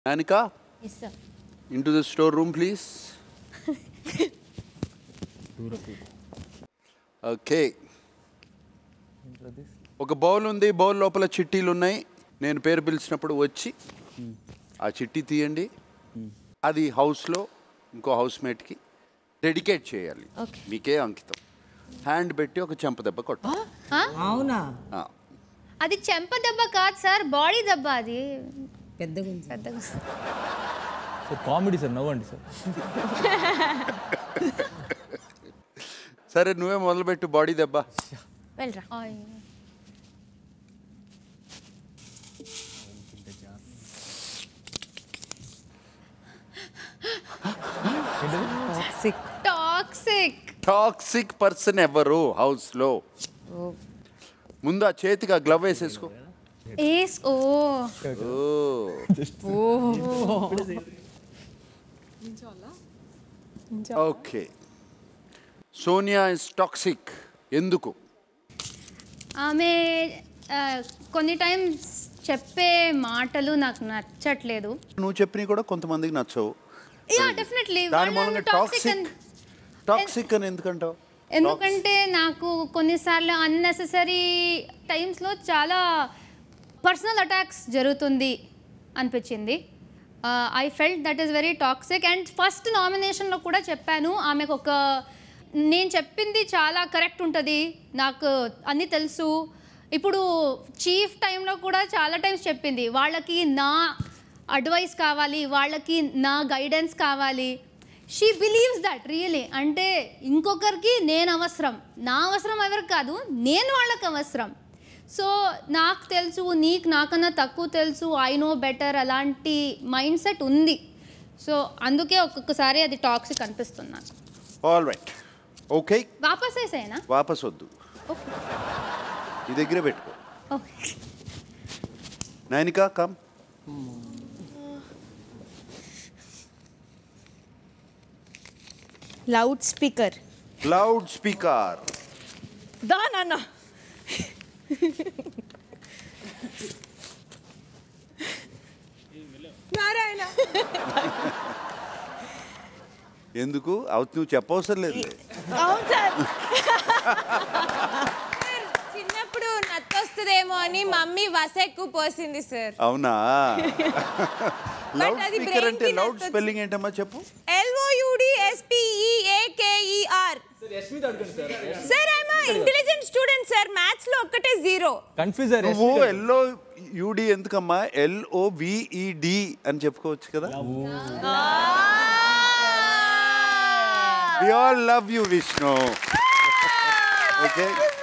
Anika, yes sir into the storeroom, please. Okay ఒక bowl ఉంది bowl లోపల చిట్టీలు ఉన్నాయి నేను పేరు పిలిచినప్పుడు వచ్చి ఆ చిట్టి తీయండి అది హౌస్లో ఇంకో హౌస్ మేట్కి డెడికేట్ చేయాలి Okay. మీకే అంకితం హ్యాండ్ పెట్టి ఒక చెంప దెబ్బ కొట్ట అవునా అది చెంప దెబ్బ కాదు సార్ బాడీ దెబ్బ అది పెద్ద గుంజి పెద్దగా సార్ కామెడీ సార్ నవ్వండి సార్ సరే నువ్వే మొదలుపెట్టు బాడీ దెబ్బ వెళ్ళరా సిక్ టాక్సిక్ టాక్సిక్ పర్సన్ ఎవరు హౌస్లో ముందు ఆ చేతికి ఆ గ్లవ్ వేసేసుకో yes oh okay Sonia is toxic ఎందుకు ఆమె ఆ, కొన్ని టైమ్స్ చెప్పే మాటలు నాకు నచ్చట్లేదు నువ్వు చెప్పినవి కూడా కొంతమందికి నచ్చవు యా డెఫినెట్లీ దాని మూలంగా టాక్సిక్ టాక్సిక్ అని ఎందుకంటావు ఎందుకంటే నాకు కొన్నిసార్లు అన్నెసెసరీ టైమ్స్లో చాలా పర్సనల్ అటాక్స్ జరుగుతుంది అనిపించింది I felt that is very toxic and first నామినేషన్లో కూడా చెప్పాను ఆమెకు ఒక నేను చెప్పింది చాలా కరెక్ట్ ఉంటుంది నాకు అన్నీ తెలుసు ఇప్పుడు చీఫ్ టైంలో కూడా చాలా టైమ్స్ చెప్పింది వాళ్ళకి నా అడ్వైస్ కావాలి వాళ్ళకి నా గైడెన్స్ కావాలి షీ బిలీవ్స్ దట్ రియలీ అంటే ఇంకొకరికి నేను అవసరం నా అవసరం ఎవరికి కాదు నేను వాళ్ళకి అవసరం సో నాకు తెలుసు నీకు నాకన్నా తక్కువ తెలుసు ఐ నో బెటర్ అలాంటి మైండ్ సెట్ ఉంది సో అందుకే ఒక్కొక్కసారి అది టాక్సిక్ అనిపిస్తుంది నాకు ఆల్ రైట్ ఓకే వాపస్ వేసేనా వాపస్ వద్దు ఓకే ఈ దగ్గరే పెట్టుకో okay Nainika come loud speaker loud speaker దా నాన్న నారాయణ ఎందుకు అవుతు నువ్వు చెప్పవసరం లేదు అవును సార్ చిన్నప్పుడు నత్తొస్తుందేమో అని మమ్మీ వస ఎక్కువ పోసింది సార్ అవునా లౌడ్ అది స్పీకర్ brain అంటే కి లౌడ్ నచ్చొచ్చు. స్పెల్లింగ్ ఏంటమ్మా చెప్పు ఎల్ఓయుడిఎస్పిఈఏకేఈఆర్ sir I'm intelligent student sir maths లో ఒక్కటే జీరో కన్ఫ్యూజ్ నువ్వు ఎల్ఓ యూడి ఎందుకమ్మా ఎల్ఓ విఈడి అని చెప్పుకోవచ్చు కదా we all love you Vishnu okay